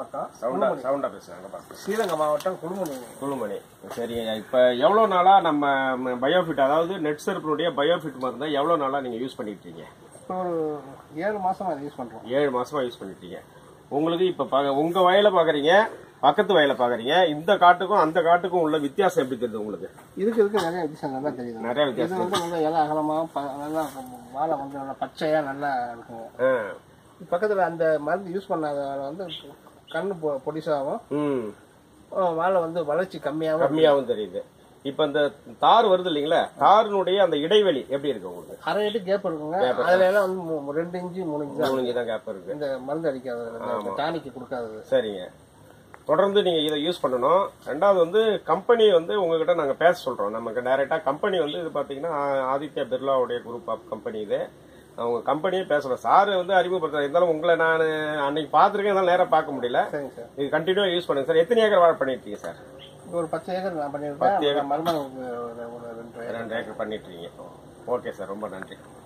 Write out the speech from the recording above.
மாவட்டம் சவுண்டா சவுண்டா பேசுறாங்க பாருங்க ஸ்ரீரங்கம் மாவட்டம் குடுமணி குழுமணி சரிங்க இப்போ எவ்வளோ நாளாக நம்ம பயோஃபிட் அதாவது நெட் செருப்பினுடைய பயோஃபிட் மருந்தை எவ்வளோ நாளாக நீங்கள் யூஸ் பண்ணிட்டு இருக்கீங்க இப்போ ஒரு ஏழு மாசமா அதை யூஸ் பண்றோம் ஏழு மாசமா யூஸ் பண்ணிட்டு இருக்கீங்க உங்களுக்கு இப்போ பா- உங்க வயலை பார்க்குறீங்க பக்கத்து வயலை பார்க்குறீங்க இந்த காட்டுக்கும் அந்த காட்டுக்கும் உள்ள வித்தியாசம் எப்படி தெரியுது உங்களுக்கு இதுக்கு இதுக்கு நிறைய வித்தியாசம் நல்லா தெரியுது நிறைய இது வித்தியாசம் வந்து நல்லா இலை அகலமாக ப- நல்லா வாழை வந்து நல்லா பச்சையா நல்லா இருக்குங்க ஆ. பக்கத்துல அந்த மருந்து யூஸ் பண்ணாத வந்து கண்ணு பொ- பொடிசாவும் ம் அஹ் வாழை வந்து வளர்ச்சி கம்மியாகவும் கம்மியாகவும் தெரியுது இப்போ இந்த தார் வருது இல்லைங்களா தாரினுடைய அந்த இடைவெளி எப்படி இருக்கு உங்களுக்கு அரை அடி கேப் இருக்குங்க அதுல எல்லாம் வந்து மூ- ரெண்டு இன்ச்சு மூணு இன்ச்சு தான் மூணு இங்கே தான் கேப் இருக்கு இந்த மருந்து அடிக்காதது டானிக்கு கொடுக்காதது சரிங்க தொடர்ந்து நீங்க இதை யூஸ் பண்ணணும் ரெண்டாவது வந்து கம்பெனி வந்து உங்ககிட்ட நாங்க பேச சொல்றோம் நமக்கு டைரக்டா கம்பெனி வந்து இது பாத்தீங்கன்னா ஆ- ஆதித்யா பிர்லாவுடைய குரூப் ஆஃப் கம்பெனி இது அவங்க கம்பெனியே பேசணும் சார் வந்து அறிமுகப்படுத்துறாரு இருந்தாலும் உங்களை நான் அன்னைக்கு பார்த்துருக்கேன் இருந்தாலும் நேரா பார்க்க முடியல சரிங்க சார் இது கண்டினியூவா யூஸ் பண்ணுங்க சார் எத்தனை ஏக்கர் வாழை பண்ணிருக்கீங்க சார் இது ஒரு பத்து ஏக்கர் நான் பண்ணியிருக்கேன் மருமகனுக்கு ஒரு ஒரு ரெண்டு ஏக்கர் ரெண்டு ஏக்கர் பண்ணிட்டு இருக்கீங்க ஓகே சார் ரொம்ப நன்றி